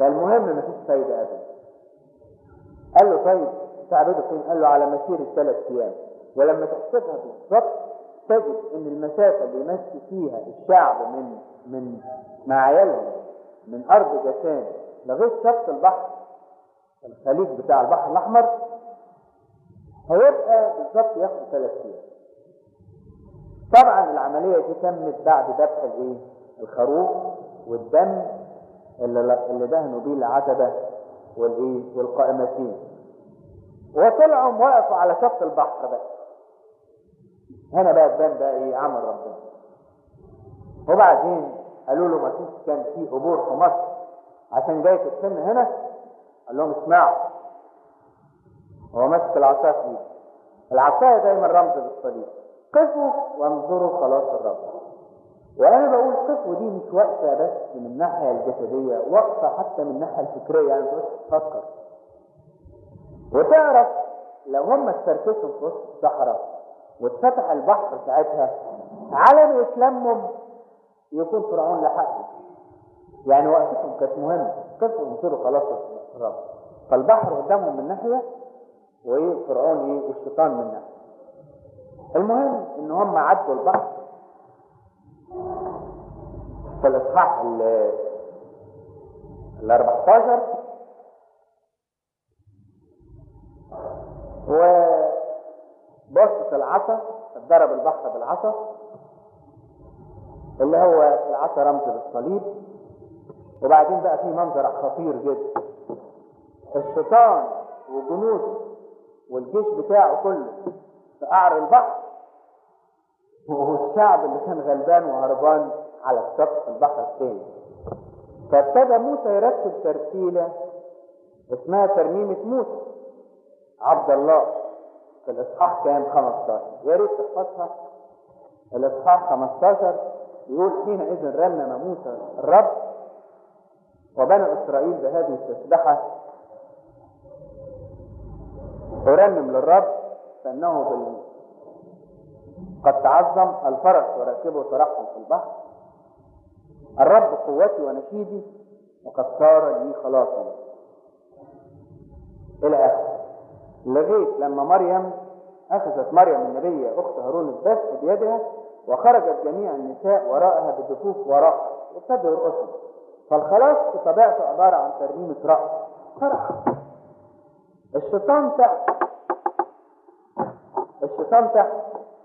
فالمهم مفيش فايدة أبدا قال له طيب تعبده فين؟ قال له على مسيرة ثلاث أيام ولما تحسبها بالظبط تجد إن المسافة اللي يمشي فيها الشعب من من مع عيالهم من أرض جسان لغاية شط البحر الخليج بتاع البحر الأحمر هيبقى بالظبط ياخد ثلاث أيام طبعا العملية دي تمت بعد ذبح الايه؟ الخروف والدم اللي اللي دهنوا بيه العتبة والايه؟ والقائمتين. وطلعوا وقفوا على شط البحر بقى. هنا بقى تبان بقى ايه عمل ربنا. وبعدين قالوا له ما فيش كان في قبور في مصر عشان جاي تدفن هنا قال لهم اسمعوا هو ماسك العصايه في ايده العصايه دايما رمز للصليب قفوا وانظروا خلاص الرب وانا بقول قفوا دي مش واقفه بس من الناحيه الجسديه واقفه حتى من الناحيه الفكريه يعني تقعد تفكر وتعرف لو هم استركشوا في وسط الصحراء واتفتح البحر ساعتها على ما يتلمم يكون فرعون لحقهم يعني وقفتهم كانت مهمه قفوا وانظروا خلاص الرب فالبحر قدامهم من ناحيه وايه فرعون ايه والشيطان من ناحيه المهم ان هم عدوا البحر في الاصحاح ال 14 وبصت العصا اتضرب البحر بالعصا اللي هو العصا رمز للصليب وبعدين بقى في منظر خطير جدا الشيطان وجنوده والجيش بتاعه كله في قعر البحر والشعب اللي كان غلبان وهربان على الشط في البحر الثاني فابتدى موسى يرتب ترتيلة اسمها ترميمة موسى عبد الله في الإصحاح كام 15 يا ريت تحفظها الإصحاح 15 يقول حينئذ رنم موسى الرب وبنى إسرائيل بهذه التسبحة أرنم للرب فإنه بال... قد تعظم الفرس وراكبه ترحم في البحر الرب قوتي ونشيدي وقد صار لي خلاصا إلى آخر لغاية لما مريم أخذت مريم النبية أخت هارون الذبح بيدها وخرجت جميع النساء وراءها بالدفوف وراءها وابتدوا يرقصوا فالخلاص بطبيعته عبارة عن ترنيمة رقص فرح الشيطان تحت الشيطان تحت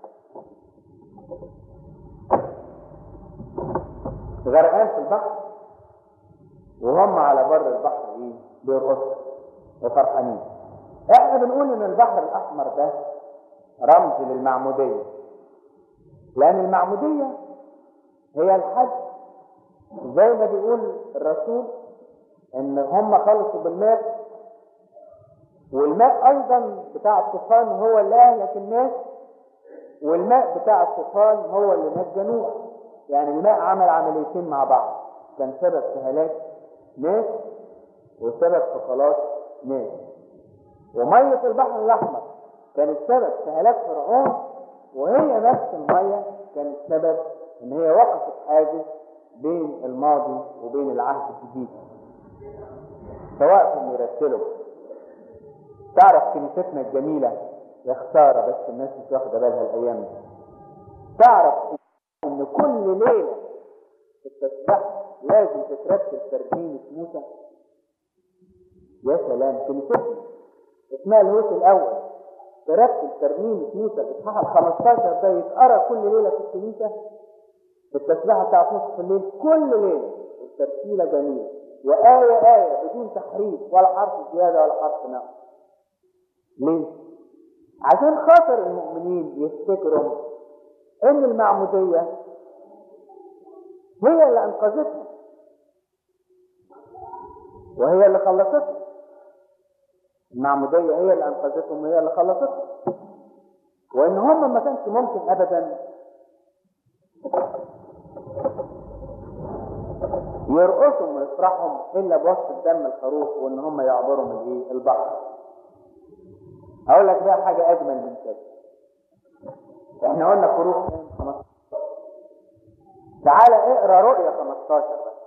غرقان في البحر وهم على بر البحر ايه بيرقصوا وفرحانين احنا بنقول ان البحر الاحمر ده رمز للمعموديه لان المعموديه هي الحج زي ما بيقول الرسول ان هم خلصوا بالماء والماء ايضا بتاع الطوفان هو اللي اهلك الناس والماء بتاع الطوفان هو اللي نجى نوح يعني الماء عمل عمليتين مع بعض كان سبب في هلاك ناس وسبب في خلاص ناس ومية البحر الأحمر كانت سبب في هلاك فرعون وهي نفس المية كانت سبب إن هي وقفت حاجز بين الماضي وبين العهد الجديد سواء في يرتلوا تعرف كنيستنا الجميلة يا خسارة بس الناس مش واخدة بالها الأيام دي تعرف إن كل ليلة في التسبيح لازم تترتب ترنيمة موسى يا سلام كنيستنا اسمها الهوس الأول ترتب ترنيمة موسى الإصحاح ال 15 ده يتقرا كل ليلة في الكنيسة في التسبيحة بتاعت نصف الليل كل ليلة والترتيلة جميلة وآية آية بدون تحريف ولا حرف زيادة ولا حرف نقص ليه؟ عشان خاطر المؤمنين يفتكروا ان المعمودية هي اللي انقذتهم وهي اللي خلصتهم المعمودية هي اللي انقذتهم وهي اللي خلصتهم وان هم ما كانش ممكن ابدا يرقصوا ويفرحوا الا بوسط دم الخروف وان هم يعبروا من ايه البحر هقول لك بقى حاجة أجمل من كده احنا قلنا خروج 15 تعالى اقرا رؤيا 15 بقى